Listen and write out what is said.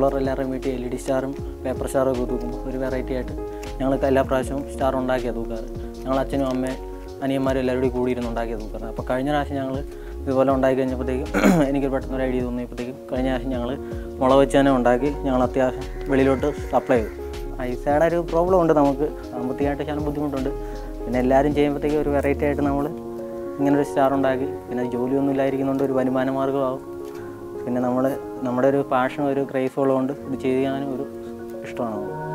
ബാക്കിയുള്ളവർ എല്ലാവരുടെയും വീട്ടിൽ എൽ ഇ ഡി സ്റ്റാറും പേപ്പർ സ്റ്റാറും ഒക്കെ തൂക്കും ഒരു വെറൈറ്റി ആയിട്ട് ഞങ്ങൾ എല്ലാ പ്രാവശ്യവും സ്റ്റാർ ഉണ്ടാക്കിയാണ് തൂക്കാറ് ഞങ്ങൾ അച്ഛനും അമ്മയും അനിയന്മാരും എല്ലാവരും കൂടി കൂടിയിരുന്ന് ഉണ്ടാക്കിയ തൂക്കാറ് അപ്പോൾ കഴിഞ്ഞ പ്രാവശ്യം ഞങ്ങൾ ഇതുപോലെ ഉണ്ടാക്കി കഴിഞ്ഞപ്പോഴത്തേക്കും എനിക്ക് പെട്ടെന്ന് ഒരു ഐഡിയ തോന്നിയപ്പോഴത്തേക്കും കഴിഞ്ഞ പ്രാവശ്യം ഞങ്ങൾ മുള വെച്ച് തന്നെ ഉണ്ടാക്കി ഞങ്ങൾ അത്യാവശ്യം വെളിയിലോട്ട് സപ്ലൈ ചെയ്തു പൈസയുടെ ഒരു പ്രോബ്ലം ഉണ്ട് നമുക്ക് സാമ്പത്തികമായിട്ട് ശകലം ബുദ്ധിമുട്ടുണ്ട് പിന്നെ എല്ലാവരും ചെയ്യുമ്പോഴത്തേക്കും ഒരു വെറൈറ്റി ആയിട്ട് നമ്മൾ ഇങ്ങനെ ഒരു സ്റ്റാർ ഉണ്ടാക്കി പിന്നെ ജോലിയൊന്നും ഇല്ലായിരിക്കുന്നതുകൊണ്ട് ഒരു വരുമാന മാർഗ്ഗമാവും പിന്നെ നമ്മൾ നമ്മുടെ ഒരു പാഷൻ ഒരു ക്രൈസ് ഉള്ളതുകൊണ്ട് ഇത് ചെയ്യാനും ഒരു ഇഷ്ടമാണ്